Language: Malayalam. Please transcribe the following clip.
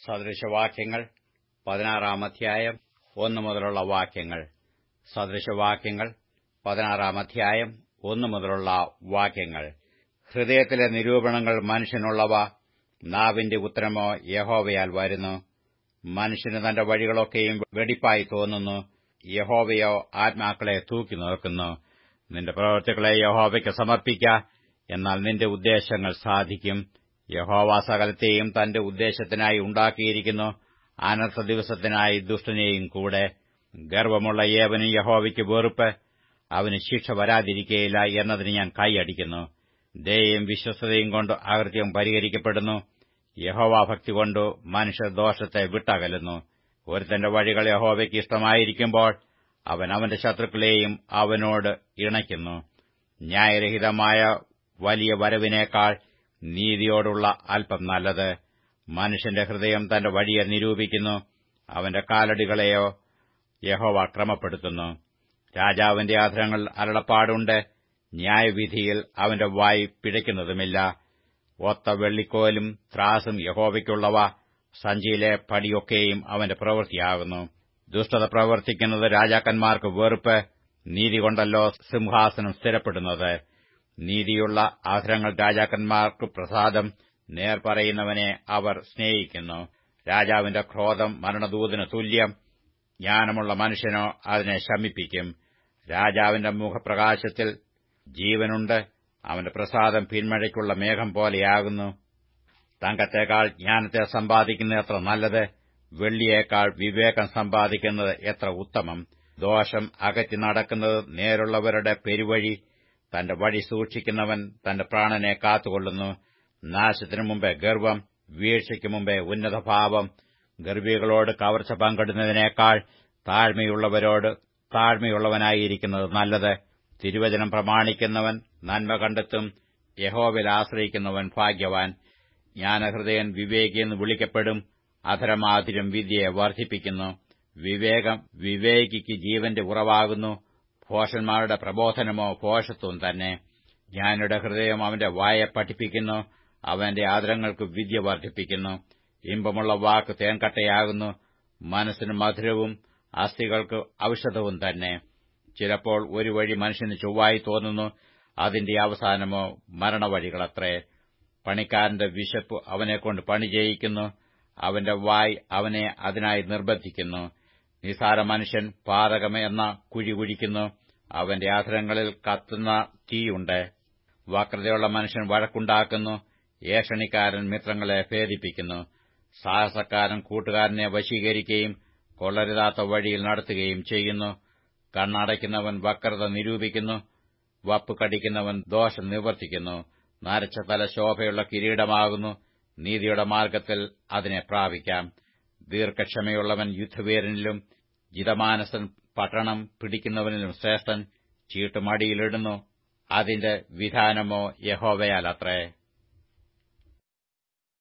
സദൃശവാക്യങ്ങൾ പതിനാറാം അധ്യായം ഒന്നു മുതലുള്ള വാക്യങ്ങൾ സദൃശവാക്യങ്ങൾ പതിനാറാം അധ്യായം ഒന്നു മുതലുള്ള വാക്യങ്ങൾ ഹൃദയത്തിലെ നിരൂപണങ്ങൾ മനുഷ്യനുള്ളവ നാവിന്റെ ഉത്തരമോ യഹോവയാൽ വരുന്നു മനുഷ്യന് തന്റെ വഴികളൊക്കെയും വെടിപ്പായി തോന്നുന്നു യഹോവയോ ആത്മാക്കളെ തൂക്കി നോക്കുന്നു നിന്റെ പ്രവൃത്തികളെ യഹോവയ്ക്ക് സമർപ്പിക്ക എന്നാൽ നിന്റെ ഉദ്ദേശങ്ങൾ സാധിക്കും യഹോവ സകലത്തെയും തന്റെ ഉദ്ദേശത്തിനായി ഉണ്ടാക്കിയിരിക്കുന്നു അനർത്ഥ ദിവസത്തിനായി ദുഷ്ടനെയും കൂടെ ഗർവമുള്ള ഏവനും യഹോവയ്ക്ക് വെറുപ്പ് അവന് ശിക്ഷ വരാതിരിക്കയില്ല എന്നതിന് ഞാൻ കൈയടിക്കുന്നു ദയയും വിശ്വസ്തതയും കൊണ്ട് അകൃത്യം പരിഹരിക്കപ്പെടുന്നു യഹോവാഭക്തി കൊണ്ട് മനുഷ്യർ ദോഷത്തെ വിട്ടകലുന്നു ഒരുത്തന്റെ വഴികൾ യഹോവയ്ക്ക് ഇഷ്ടമായിരിക്കുമ്പോൾ അവൻ അവന്റെ ശത്രുക്കളെയും അവനോട് ഇണയ്ക്കുന്നു ന്യായരഹിതമായ വലിയ വരവിനേക്കാൾ നീതിയോടുള്ള അല്പം നല്ലത് മനുഷ്യന്റെ ഹൃദയം തന്റെ വഴിയെ നിരൂപിക്കുന്നു അവന്റെ കാലടികളെയോ യഹോവ ക്രമപ്പെടുത്തുന്നു രാജാവിന്റെ ആധാരങ്ങൾ അരുളപ്പാടുണ്ട് ന്യായവിധിയിൽ അവന്റെ വായി പിഴയ്ക്കുന്നതുമില്ല ഒത്ത വെള്ളിക്കോലും ത്രാസും യഹോവയ്ക്കുള്ളവ സഞ്ചിയിലെ പടിയൊക്കെയും അവന്റെ പ്രവൃത്തിയാകുന്നു ദുഷ്ടത പ്രവർത്തിക്കുന്നത് രാജാക്കന്മാർക്ക് വെറുപ്പ് നീതി കൊണ്ടല്ലോ സിംഹാസനം സ്ഥിരപ്പെടുന്നത് നീതിയുള്ള ആധാരങ്ങൾ രാജാക്കന്മാർക്ക് പ്രസാദം നേർ പറയുന്നവനെ അവർ സ്നേഹിക്കുന്നു രാജാവിന്റെ ക്രോധം മരണദൂതിന് തുല്യം ജ്ഞാനമുള്ള മനുഷ്യനോ അതിനെ ശമിപ്പിക്കും രാജാവിന്റെ മുഖപ്രകാശത്തിൽ ജീവനുണ്ട് അവന്റെ പ്രസാദം പിന്മഴയ്ക്കുള്ള മേഘം പോലെയാകുന്നു തങ്കത്തേക്കാൾ ജ്ഞാനത്തെ സമ്പാദിക്കുന്നത് എത്ര നല്ലത് വെള്ളിയേക്കാൾ വിവേകം സമ്പാദിക്കുന്നത് എത്ര ഉത്തമം ദോഷം അകറ്റി നടക്കുന്നത് നേരുള്ളവരുടെ പെരുവഴി തന്റെ വഴി സൂക്ഷിക്കുന്നവൻ തന്റെ പ്രാണനെ കാത്തുകൊള്ളുന്നു നാശത്തിനു മുമ്പേ ഗർവം വീഴ്ചയ്ക്ക് മുമ്പേ ഉന്നതഭാവം ഗർഭികളോട് കവർച്ച പങ്കിടുന്നതിനേക്കാൾ താഴ്മയുള്ളവരോട് താഴ്മയുള്ളവനായിരിക്കുന്നത് നല്ലത് തിരുവചനം പ്രമാണിക്കുന്നവൻ നന്മ കണ്ടെത്തും യഹോവിൽ ആശ്രയിക്കുന്നവൻ ഭാഗ്യവാൻ ജ്ഞാനഹൃദയൻ വിവേകിയെന്ന് വിളിക്കപ്പെടും അധരമാതിരം വിദ്യയെ വർദ്ധിപ്പിക്കുന്നു വിവേകം വിവേകിക്ക് ജീവന്റെ ഉറവാകുന്നു ഭോഷന്മാരുടെ പ്രബോധനമോ ഭോഷത്വം തന്നെ ജ്ഞാനിയുടെ ഹൃദയം അവന്റെ വായെ പഠിപ്പിക്കുന്നു അവന്റെ ആദരങ്ങൾക്ക് വിദ്യ വർദ്ധിപ്പിക്കുന്നു ഇമ്പമുള്ള വാക്ക് തേൻകട്ടയാകുന്നു മനസ്സിന് മധുരവും അസ്ഥികൾക്ക് ഔഷധവും തന്നെ ചിലപ്പോൾ ഒരു വഴി മനുഷ്യന് ചൊവ്വായി തോന്നുന്നു അതിന്റെ അവസാനമോ മരണവഴികളത്രേ പണിക്കാരന്റെ വിശപ്പ് അവനെക്കൊണ്ട് പണി ചെയ്യിക്കുന്നു അവന്റെ വായ് അവനെ അതിനായി നിർബന്ധിക്കുന്നു നിസാര മനുഷ്യൻ പാതകമെന്ന കുഴി കുഴിക്കുന്നു അവന്റെ ആധരങ്ങളിൽ കത്തുന്ന തീയുണ്ട് വക്രതയുള്ള മനുഷ്യൻ വഴക്കുണ്ടാക്കുന്നു ഏഷണിക്കാരൻ മിത്രങ്ങളെ ഭേദിപ്പിക്കുന്നു സാഹസക്കാരൻ കൂട്ടുകാരനെ വശീകരിക്കുകയും കൊള്ളരുതാത്ത വഴിയിൽ നടത്തുകയും ചെയ്യുന്നു കണ്ണടയ്ക്കുന്നവൻ വക്രത നിരൂപിക്കുന്നു വപ്പ് കടിക്കുന്നവൻ ദോഷം നിവർത്തിക്കുന്നു നരച്ച തല ശോഭയുള്ള കിരീടമാകുന്നു നീതിയുടെ മാർഗത്തിൽ അതിനെ പ്രാപിക്കാം ദീർഘക്ഷമയുള്ളവൻ യുദ്ധവീരനിലും ജിതമാനസൻ പട്ടണം പിടിക്കുന്നവനിലും ശ്രേഷ്ഠൻ ചീട്ടുമടിയിലിടുന്നു അതിന്റെ വിധാനമോ യഹോവയാലത്രേ